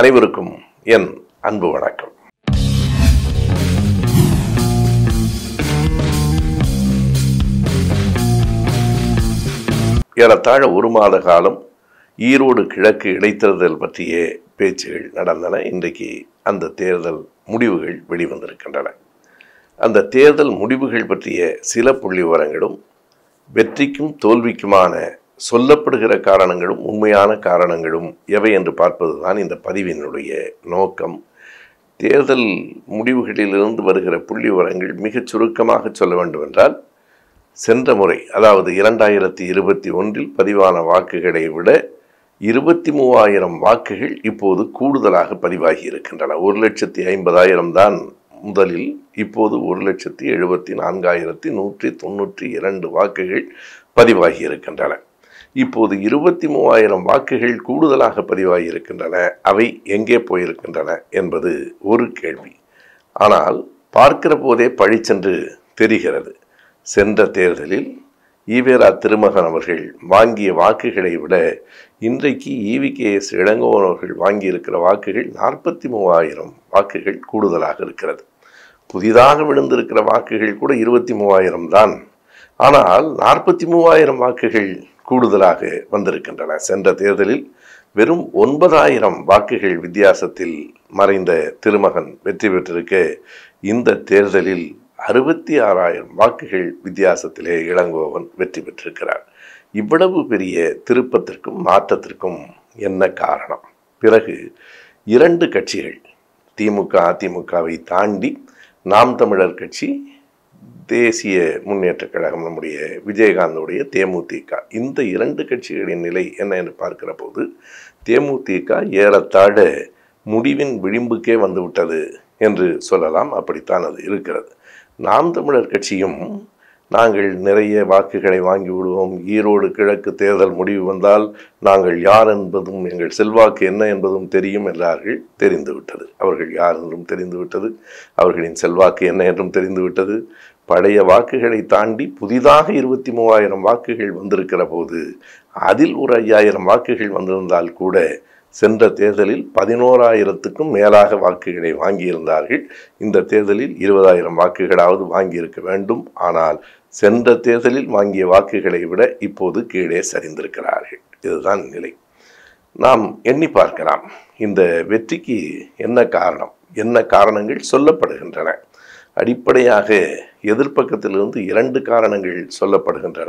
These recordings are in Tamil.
அனைவருக்கும் என் அன்பு வணக்கம் ஏறத்தாழ ஒரு மாத காலம் ஈரோடு கிழக்கு இடைத்தேர்தல் பற்றிய பேச்சுகள் நடந்தன இன்றைக்கு அந்த தேர்தல் முடிவுகள் வெளிவந்திருக்கின்றன அந்த தேர்தல் முடிவுகள் பற்றிய சில புள்ளி விவரங்களும் வெற்றிக்கும் தோல்விக்குமான சொல்லப்படுகிற காரணங்களும் உண்மையான காரணங்களும் எவை என்று பார்ப்பதுதான் இந்த பதிவினுடைய நோக்கம் தேர்தல் முடிவுகளிலிருந்து வருகிற புள்ளி விவரங்கள் மிகச் சுருக்கமாக சொல்ல வேண்டுமென்றால் சென்ற முறை அதாவது இரண்டாயிரத்தி இருபத்தி ஒன்றில் பதிவான வாக்குகளை விட இருபத்தி மூவாயிரம் வாக்குகள் இப்போது கூடுதலாக பதிவாகி இருக்கின்றன ஒரு லட்சத்தி ஐம்பதாயிரம் தான் முதலில் இப்போது ஒரு லட்சத்தி எழுபத்தி நான்காயிரத்தி நூற்றி தொண்ணூற்றி இரண்டு வாக்குகள் பதிவாகி இருக்கின்றன இப்போது இருபத்தி மூவாயிரம் வாக்குகள் கூடுதலாக பதிவாகி இருக்கின்றன அவை எங்கே போயிருக்கின்றன என்பது ஒரு கேள்வி ஆனால் பார்க்கிற போதே பழிச்சென்று தெரிகிறது சென்ற தேர்தலில் ஈவேரா திருமகன் அவர்கள் வாங்கிய வாக்குகளை விட இன்றைக்கு இவிகேஎஸ் இளங்கோவன் அவர்கள் வாங்கியிருக்கிற வாக்குகள் நாற்பத்தி மூவாயிரம் வாக்குகள் கூடுதலாக இருக்கிறது புதிதாக விழுந்திருக்கிற வாக்குகள் கூட இருபத்தி மூவாயிரம் தான் ஆனால் நாற்பத்தி மூவாயிரம் வாக்குகள் கூடுதலாக வந்திருக்கின்றன சென்ற தேர்தலில் வெறும் ஒன்பதாயிரம் வாக்குகள் வித்தியாசத்தில் மறைந்த திருமகன் வெற்றி பெற்றிருக்க இந்த தேர்தலில் அறுபத்தி ஆறாயிரம் வாக்குகள் வித்தியாசத்திலே இளங்கோவன் வெற்றி பெற்றிருக்கிறார் இவ்வளவு பெரிய திருப்பத்திற்கும் மாற்றத்திற்கும் என்ன காரணம் பிறகு இரண்டு கட்சிகள் திமுக அதிமுகவை தாண்டி நாம் தமிழர் கட்சி தேசிய முன்னேற்ற கழகம் நம்முடைய விஜயகாந்தோடைய தேமுதிக இந்த இரண்டு கட்சிகளின் நிலை என்ன என்று பார்க்கிற போது தேமுதிக ஏறத்தாழ முடிவின் விளிம்புக்கே வந்துவிட்டது என்று சொல்லலாம் அப்படித்தான் அது இருக்கிறது நாம் தமிழர் கட்சியும் நாங்கள் நிறைய வாக்குகளை வாங்கி விடுவோம் ஈரோடு கிழக்கு தேர்தல் முடிவு வந்தால் நாங்கள் யார் என்பதும் எங்கள் செல்வாக்கு என்ன என்பதும் தெரியும் என்றார்கள் தெரிந்துவிட்டது அவர்கள் யார் என்றும் தெரிந்துவிட்டது அவர்களின் செல்வாக்கு என்ன என்றும் தெரிந்துவிட்டது பழைய வாக்குகளை தாண்டி புதிதாக இருபத்தி மூவாயிரம் வாக்குகள் வந்திருக்கிற போது அதில் ஒரு ஐயாயிரம் வாக்குகள் வந்திருந்தால் கூட சென்ற தேர்தலில் பதினோராயிரத்துக்கும் மேலாக வாக்குகளை வாங்கியிருந்தார்கள் இந்த தேர்தலில் இருபதாயிரம் வாக்குகளாவது வாங்கியிருக்க வேண்டும் ஆனால் சென்ற தேர்தலில் வாங்கிய வாக்குகளை விட இப்போது கீழே சரிந்திருக்கிறார்கள் இதுதான் நிலை நாம் எண்ணி பார்க்கலாம் இந்த வெற்றிக்கு என்ன காரணம் என்ன காரணங்கள் சொல்லப்படுகின்றன அடிப்படையாக எதிர்ப்பக்கத்திலிருந்து இரண்டு காரணங்கள் சொல்லப்படுகின்றன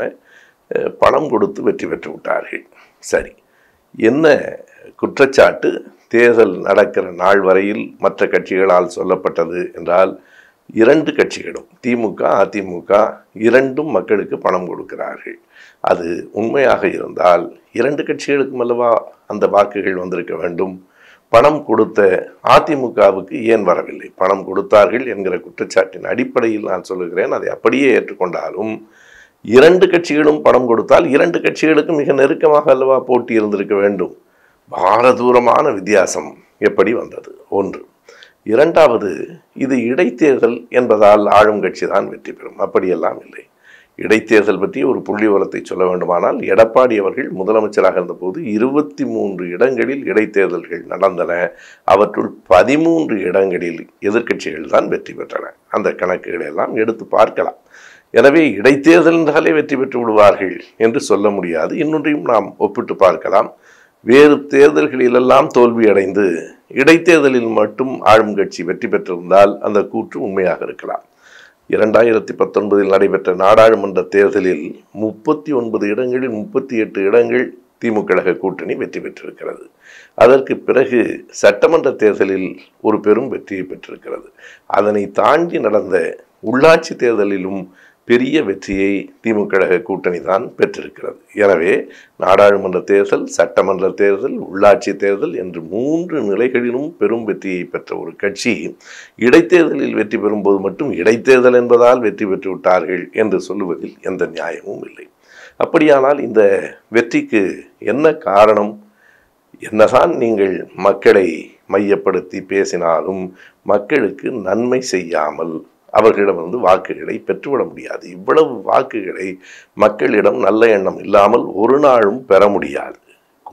பணம் கொடுத்து வெற்றி பெற்று விட்டார்கள் சரி என்ன குற்றச்சாட்டு தேர்தல் நடக்கிற நாள் வரையில் மற்ற கட்சிகளால் சொல்லப்பட்டது என்றால் இரண்டு கட்சிகளும் திமுக அதிமுக இரண்டும் மக்களுக்கு பணம் கொடுக்கிறார்கள் அது உண்மையாக இருந்தால் இரண்டு கட்சிகளுக்கும் அல்லவா அந்த வாக்குகள் வந்திருக்க வேண்டும் பணம் கொடுத்த அதிமுகவுக்கு ஏன் வரவில்லை பணம் கொடுத்தார்கள் என்கிற குற்றச்சாட்டின் அடிப்படையில் நான் சொல்லுகிறேன் அதை அப்படியே ஏற்றுக்கொண்டாலும் இரண்டு கட்சிகளும் பணம் கொடுத்தால் இரண்டு கட்சிகளுக்கும் மிக நெருக்கமாக அல்லவா போட்டி இருந்திருக்க வேண்டும் பாரதூரமான வித்தியாசம் எப்படி வந்தது ஒன்று இரண்டாவது இது இடைத்தேர்தல் என்பதால் ஆளும் கட்சி தான் வெற்றி பெறும் அப்படியெல்லாம் இல்லை இடைத்தேர்தல் பற்றி ஒரு புள்ளி விவரத்தை சொல்ல வேண்டுமானால் எடப்பாடி அவர்கள் முதலமைச்சராக இருந்தபோது இருபத்தி மூன்று இடங்களில் இடைத்தேர்தல்கள் நடந்தன அவற்றுள் பதிமூன்று இடங்களில் எதிர்க்கட்சிகள் தான் வெற்றி பெற்றன அந்த கணக்குகளை எல்லாம் எடுத்து பார்க்கலாம் எனவே இடைத்தேர்தல் என்றாலே வெற்றி பெற்று விடுவார்கள் என்று சொல்ல முடியாது இன்னொன்றையும் நாம் ஒப்பிட்டு பார்க்கலாம் வேறு தேர்தல்களிலெல்லாம் தோல்வியடைந்து இடைத்தேர்தலில் மட்டும் ஆளும் கட்சி வெற்றி பெற்றிருந்தால் அந்த கூற்று உண்மையாக இருக்கலாம் இரண்டாயிரத்தி பத்தொன்பதில் நடைபெற்ற நாடாளுமன்ற தேர்தலில் முப்பத்தி ஒன்பது இடங்களில் முப்பத்தி எட்டு இடங்கள் திமுக கழக கூட்டணி வெற்றி பெற்றிருக்கிறது அதற்கு பிறகு சட்டமன்ற தேர்தலில் ஒரு பெரும் வெற்றியை பெற்றிருக்கிறது அதனை தாண்டி நடந்த உள்ளாட்சி தேர்தலிலும் பெரிய வெற்றியை திமுக கழக கூட்டணி தான் பெற்றிருக்கிறது எனவே நாடாளுமன்ற தேர்தல் சட்டமன்ற தேர்தல் உள்ளாட்சி தேர்தல் என்று மூன்று நிலைகளிலும் பெரும் வெற்றியை பெற்ற ஒரு கட்சி இடைத்தேர்தலில் வெற்றி பெறும்போது மட்டும் இடைத்தேர்தல் என்பதால் வெற்றி பெற்று விட்டார்கள் என்று சொல்லுவதில் எந்த நியாயமும் இல்லை அப்படியானால் இந்த வெற்றிக்கு என்ன காரணம் என்னதான் நீங்கள் மக்களை மையப்படுத்தி பேசினாலும் மக்களுக்கு நன்மை செய்யாமல் அவர்களிடமிருந்து வாக்குகளை பெற்றுவிட முடியாது இவ்வளவு வாக்குகளை மக்களிடம் நல்ல எண்ணம் இல்லாமல் ஒரு நாளும் பெற முடியாது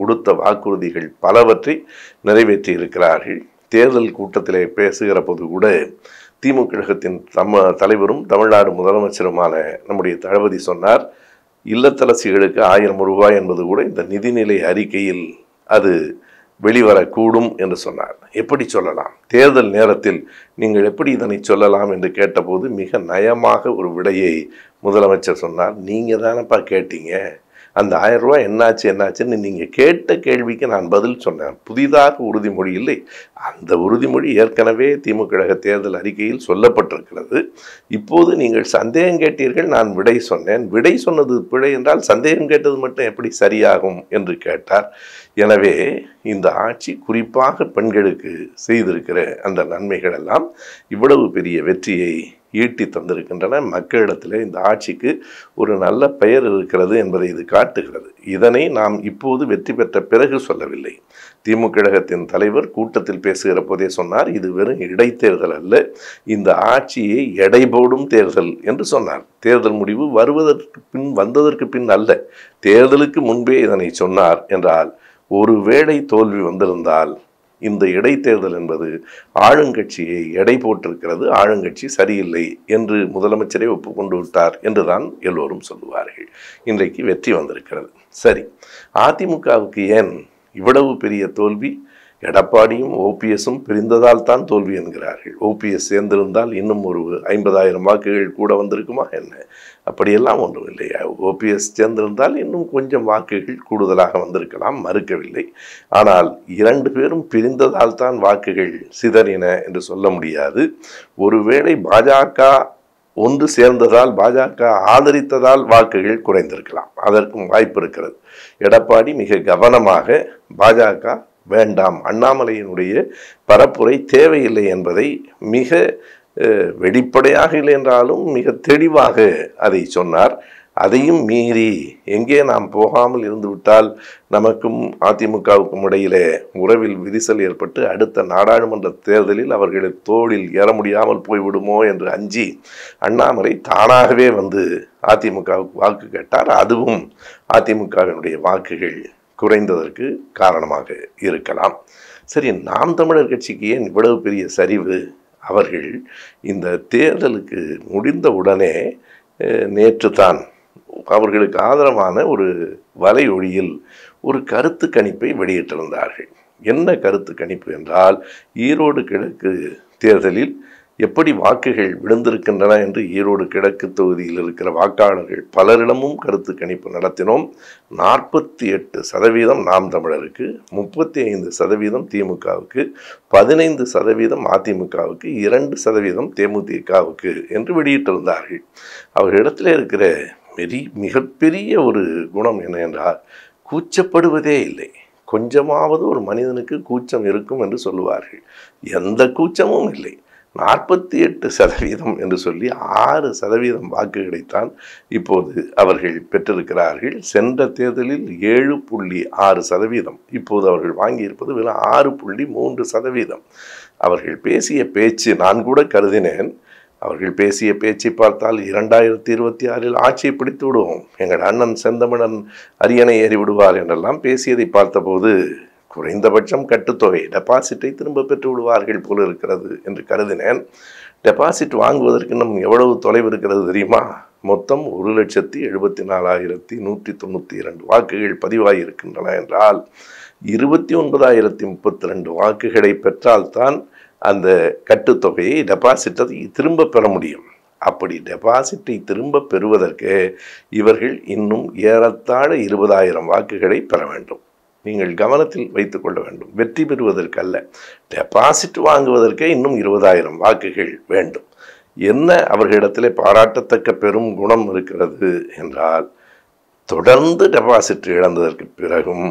கொடுத்த வாக்குறுதிகள் பலவற்றை நிறைவேற்றி இருக்கிறார்கள் தேர்தல் கூட்டத்திலே பேசுகிற போது கூட திமுக கழகத்தின் தம்ம தலைவரும் தமிழ்நாடு முதலமைச்சருமான நம்முடைய தளபதி சொன்னார் இல்லத்தரசிகளுக்கு ஆயிரம் ரூபாய் என்பது கூட இந்த நிதிநிலை அறிக்கையில் அது வெளிவரக்கூடும் என்று சொன்னார் எப்படி சொல்லலாம் தேர்தல் நேரத்தில் நீங்கள் எப்படி இதனை சொல்லலாம் என்று கேட்டபோது மிக நயமாக ஒரு விடையை முதலமைச்சர் சொன்னார் நீங்கள் தானப்பா கேட்டீங்க அந்த ஆயிரம் ரூபாய் என்னாச்சு என்னாச்சுன்னு நீங்கள் கேட்ட கேள்விக்கு நான் பதில் சொன்னேன் புதிதாக உறுதிமொழி இல்லை அந்த உறுதிமொழி ஏற்கனவே திமுக கழக தேர்தல் அறிக்கையில் சொல்லப்பட்டிருக்கிறது இப்போது நீங்கள் சந்தேகம் கேட்டீர்கள் நான் விடை சொன்னேன் விடை சொன்னது பிழை என்றால் சந்தேகம் கேட்டது மட்டும் எப்படி சரியாகும் என்று கேட்டார் எனவே இந்த ஆட்சி குறிப்பாக பெண்களுக்கு செய்திருக்கிற அந்த நன்மைகள் எல்லாம் இவ்வளவு பெரிய வெற்றியை ஈட்டி தந்திருக்கின்றன மக்களிடத்தில் இந்த ஆட்சிக்கு ஒரு நல்ல பெயர் இருக்கிறது என்பதை இது காட்டுகிறது இதனை நாம் இப்போது வெற்றி பெற்ற பிறகு சொல்லவில்லை திமுக கழகத்தின் தலைவர் கூட்டத்தில் பேசுகிற போதே சொன்னார் இது வெறும் இடைத்தேர்தல் அல்ல இந்த ஆட்சியை எடை போடும் தேர்தல் என்று சொன்னார் தேர்தல் முடிவு வருவதற்கு பின் வந்ததற்கு பின் அல்ல தேர்தலுக்கு முன்பே இதனை சொன்னார் என்றால் ஒருவேளை தோல்வி வந்திருந்தால் இந்த இடைத்தேர்தல் என்பது ஆளுங்கட்சியை எடை போட்டிருக்கிறது ஆளுங்கட்சி சரியில்லை என்று முதலமைச்சரே ஒப்புக்கொண்டு விட்டார் என்றுதான் எல்லோரும் சொல்லுவார்கள் இன்றைக்கு வெற்றி வந்திருக்கிறது சரி அதிமுகவுக்கு ஏன் இவ்வளவு பெரிய தோல்வி எடப்பாடியும் ஓபிஎஸும் பிரிந்ததால் தான் தோல்வி என்கிறார்கள் ஓபிஎஸ் சேர்ந்திருந்தால் இன்னும் ஒரு ஐம்பதாயிரம் வாக்குகள் கூட வந்திருக்குமா என்ன அப்படியெல்லாம் ஒன்றும் இல்லையா ஓபிஎஸ் சேர்ந்திருந்தால் இன்னும் கொஞ்சம் வாக்குகள் கூடுதலாக வந்திருக்கலாம் மறுக்கவில்லை ஆனால் இரண்டு பேரும் பிரிந்ததால் தான் வாக்குகள் சிதறின என்று சொல்ல முடியாது ஒருவேளை பாஜக ஒன்று சேர்ந்ததால் பாஜக ஆதரித்ததால் வாக்குகள் குறைந்திருக்கலாம் அதற்கும் வாய்ப்பு இருக்கிறது எடப்பாடி மிக கவனமாக பாஜக வேண்டாம் அண்ணாமலையினுடைய பரப்புரை தேவையில்லை என்பதை மிக அஹ், வெளிப்படையாக இல்லை என்றாலும் மிக தெளிவாக அதை சொன்னார் அதையும் மீறி எங்கே நாம் போகாமல் இருந்துவிட்டால் நமக்கும் அதிமுகவுக்கும் இடையிலே உறவில் விரிசல் ஏற்பட்டு அடுத்த நாடாளுமன்ற தேர்தலில் அவர்களுக்கு தோளில் ஏற முடியாமல் போய்விடுமோ என்று அஞ்சி அண்ணாமலை தானாகவே வந்து அதிமுகவுக்கு வாக்கு கேட்டார் அதுவும் அதிமுகவினுடைய வாக்குகள் குறைந்ததற்கு காரணமாக இருக்கலாம் சரி நாம் தமிழர் கட்சிக்கு ஏன் இவ்வளவு பெரிய சரிவு அவர்கள் இந்த தேர்தலுக்கு முடிந்த உடனே அஹ், நேற்றுதான் அவர்களுக்கு ஆதரவான ஒரு வலையொலியில் ஒரு கருத்து கணிப்பை வெளியிட்டிருந்தார்கள் என்ன கருத்து கணிப்பு என்றால் ஈரோடு கிழக்கு தேர்தலில் எப்படி வாக்குகள் விழுந்திருக்கின்றன என்று ஈரோடு கிழக்கு தொகுதியில் இருக்கிற வாக்காளர்கள் பலரிடமும் கருத்து கணிப்பு நடத்தினோம் நாற்பத்தி எட்டு சதவீதம் நாம் தமிழருக்கு முப்பத்தி ஐந்து சதவீதம் திமுகவுக்கு பதினைந்து சதவீதம் அதிமுகவுக்கு இரண்டு சதவீதம் தேமுதிகவுக்கு என்று வெளியிட்டிருந்தார்கள் அவர்களிடத்தில் இருக்கிற மெரி மிகப்பெரிய ஒரு குணம் என்ன என்றால் கூச்சப்படுவதே இல்லை கொஞ்சமாவது ஒரு மனிதனுக்கு கூச்சம் இருக்கும் என்று சொல்லுவார்கள் எந்த கூச்சமும் இல்லை நாற்பத்தி எட்டு சதவீதம் என்று சொல்லி ஆறு சதவீதம் வாக்குகளைத்தான் இப்போது அவர்கள் பெற்றிருக்கிறார்கள் சென்ற தேர்தலில் ஏழு புள்ளி ஆறு சதவீதம் இப்போது அவர்கள் வாங்கியிருப்பது வெறும் ஆறு புள்ளி மூன்று சதவீதம் அவர்கள் பேசிய பேச்சு நான் கூட கருதினேன் அவர்கள் பேசிய பேச்சை பார்த்தால் இரண்டாயிரத்தி இருபத்தி ஆறில் ஆட்சியை பிடித்து விடுவோம் எங்கள் அண்ணன் செந்தமிழன் அரியணை ஏறி விடுவார் என்றெல்லாம் பேசியதை பார்த்தபோது குறைந்தபட்சம் கட்டுத்தொகை டெபாசிட்டை திரும்ப பெற்று விடுவார்கள் போல இருக்கிறது என்று கருதினேன் டெபாசிட் வாங்குவதற்கு இன்னும் எவ்வளவு தொலைவு இருக்கிறது தெரியுமா மொத்தம் ஒரு லட்சத்தி எழுபத்தி நாலாயிரத்தி நூற்றி தொண்ணூற்றி இரண்டு வாக்குகள் பதிவாகி இருக்கின்றன என்றால் இருபத்தி ஒன்பதாயிரத்தி முப்பத்தி ரெண்டு வாக்குகளை பெற்றால்தான் அந்த கட்டுத்தொகையை டெபாசிட்டை திரும்ப பெற முடியும் அப்படி டெபாசிட்டை திரும்ப பெறுவதற்கு இவர்கள் இன்னும் ஏறத்தாழ இருபதாயிரம் வாக்குகளை பெற வேண்டும் நீங்கள் கவனத்தில் வைத்துக் கொள்ள வேண்டும் வெற்றி பெறுவதற்கு அல்ல டெபாசிட் வாங்குவதற்கே இன்னும் இருபதாயிரம் வாக்குகள் வேண்டும் என்ன அவர்களிடத்திலே பாராட்டத்தக்க பெரும் குணம் இருக்கிறது என்றால் தொடர்ந்து டெபாசிட் இழந்ததற்கு பிறகும்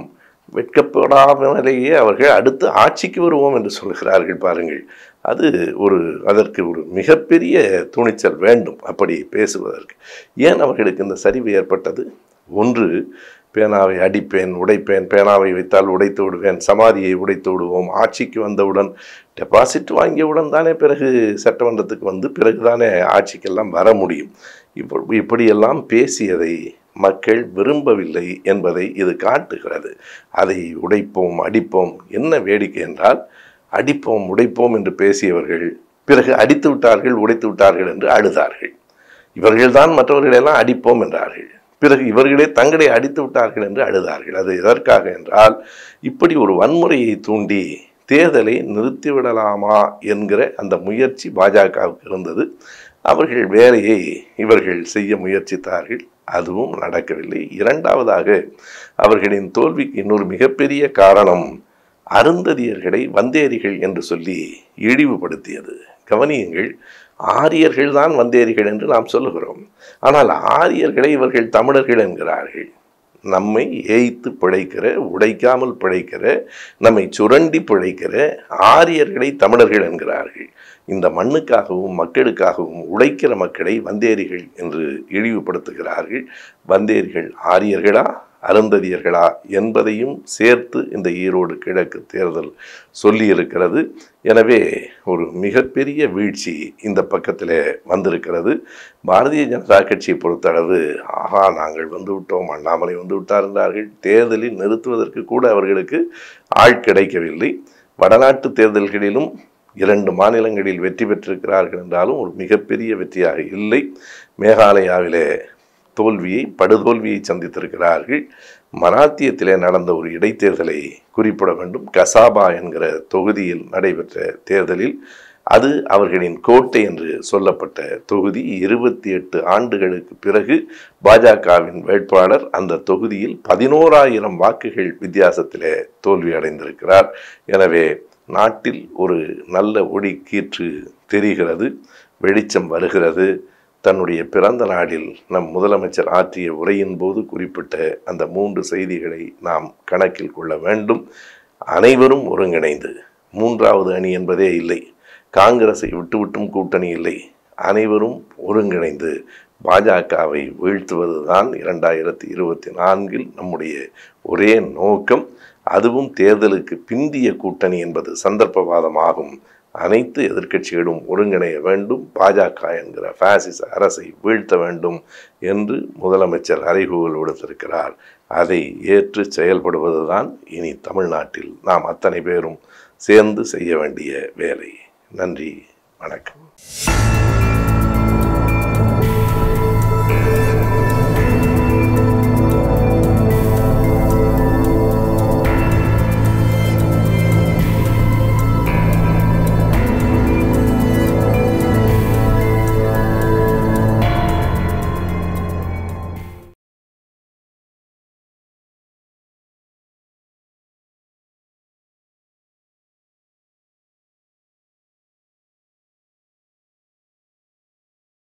வெட்கப்படாமலேயே அவர்கள் அடுத்து ஆட்சிக்கு வருவோம் என்று சொல்கிறார்கள் பாருங்கள் அது ஒரு அதற்கு ஒரு மிகப்பெரிய துணிச்சல் வேண்டும் அப்படி பேசுவதற்கு ஏன் அவர்களுக்கு இந்த சரிவு ஏற்பட்டது ஒன்று பேனாவை அடிப்பேன் உடைப்பேன் பேனாவை வைத்தால் உடைத்து விடுவேன் சமாதியை உடைத்து விடுவோம் ஆட்சிக்கு வந்தவுடன் டெபாசிட் வாங்கியவுடன் தானே பிறகு சட்டமன்றத்துக்கு வந்து பிறகு தானே ஆட்சிக்கெல்லாம் வர முடியும் இப்போ இப்படியெல்லாம் பேசியதை மக்கள் விரும்பவில்லை என்பதை இது காட்டுகிறது அதை உடைப்போம் அடிப்போம் என்ன வேடிக்கை என்றால் அடிப்போம் உடைப்போம் என்று பேசியவர்கள் பிறகு அடித்து விட்டார்கள் உடைத்து விட்டார்கள் என்று அழுதார்கள் இவர்கள்தான் மற்றவர்களெல்லாம் அடிப்போம் என்றார்கள் பிறகு இவர்களே தங்களை அடித்து விட்டார்கள் என்று அழுதார்கள் அது எதற்காக என்றால் இப்படி ஒரு வன்முறையை தூண்டி தேர்தலை நிறுத்திவிடலாமா என்கிற அந்த முயற்சி பாஜகவுக்கு இருந்தது அவர்கள் வேலையை இவர்கள் செய்ய முயற்சித்தார்கள் அதுவும் நடக்கவில்லை இரண்டாவதாக அவர்களின் தோல்விக்கு இன்னொரு மிகப்பெரிய காரணம் அருந்ததியர்களை வந்தேரிகள் என்று சொல்லி இழிவுபடுத்தியது கவனியுங்கள் ஆரியர்கள் தான் வந்தேரிகள் என்று நாம் சொல்லுகிறோம் ஆனால் ஆரியர்களை இவர்கள் தமிழர்கள் என்கிறார்கள் நம்மை ஏய்த்து பிழைக்கிற உடைக்காமல் பிழைக்கிற நம்மை சுரண்டி பிழைக்கிற ஆரியர்களை தமிழர்கள் என்கிறார்கள் இந்த மண்ணுக்காகவும் மக்களுக்காகவும் உழைக்கிற மக்களை வந்தேரிகள் என்று இழிவுபடுத்துகிறார்கள் வந்தேரிகள் ஆரியர்களா அருந்ததியர்களா என்பதையும் சேர்த்து இந்த ஈரோடு கிழக்கு தேர்தல் சொல்லியிருக்கிறது எனவே ஒரு மிகப்பெரிய வீழ்ச்சி இந்த பக்கத்தில் வந்திருக்கிறது பாரதிய ஜனதா கட்சியை பொறுத்தளவு ஆஹா நாங்கள் வந்து விட்டோம் அண்ணாமலை வந்து விட்டார் என்றார்கள் தேர்தலில் நிறுத்துவதற்கு கூட அவர்களுக்கு ஆள் கிடைக்கவில்லை வடநாட்டு தேர்தல்களிலும் இரண்டு மாநிலங்களில் வெற்றி பெற்றிருக்கிறார்கள் என்றாலும் ஒரு மிகப்பெரிய வெற்றியாக இல்லை மேகாலயாவிலே தோல்வியை படுதோல்வியை சந்தித்திருக்கிறார்கள் மராத்தியத்திலே நடந்த ஒரு இடைத்தேர்தலை குறிப்பிட வேண்டும் கசாபா என்கிற தொகுதியில் நடைபெற்ற தேர்தலில் அது அவர்களின் கோட்டை என்று சொல்லப்பட்ட தொகுதி இருபத்தி எட்டு ஆண்டுகளுக்கு பிறகு பாஜகவின் வேட்பாளர் அந்த தொகுதியில் பதினோராயிரம் வாக்குகள் வித்தியாசத்திலே தோல்வி அடைந்திருக்கிறார் எனவே நாட்டில் ஒரு நல்ல ஒளி கீற்று தெரிகிறது வெளிச்சம் வருகிறது தன்னுடைய பிறந்த நாளில் நம் முதலமைச்சர் ஆற்றிய உரையின் போது குறிப்பிட்ட அந்த மூன்று செய்திகளை நாம் கணக்கில் கொள்ள வேண்டும் அனைவரும் ஒருங்கிணைந்து மூன்றாவது அணி என்பதே இல்லை காங்கிரஸை விட்டுவிட்டும் கூட்டணி இல்லை அனைவரும் ஒருங்கிணைந்து பாஜகவை வீழ்த்துவதுதான் இரண்டாயிரத்தி இருபத்தி நான்கில் நம்முடைய ஒரே நோக்கம் அதுவும் தேர்தலுக்கு பிந்திய கூட்டணி என்பது சந்தர்ப்பவாதமாகும் அனைத்து எதிர்க்கட்சிகளும் ஒருங்கிணைய வேண்டும் பாஜக என்கிற பாசிச அரசை வீழ்த்த வேண்டும் என்று முதலமைச்சர் அறைகூவல் விடுத்திருக்கிறார் அதை ஏற்று செயல்படுவதுதான் இனி தமிழ்நாட்டில் நாம் அத்தனை பேரும் சேர்ந்து செய்ய வேண்டிய வேலை நன்றி வணக்கம்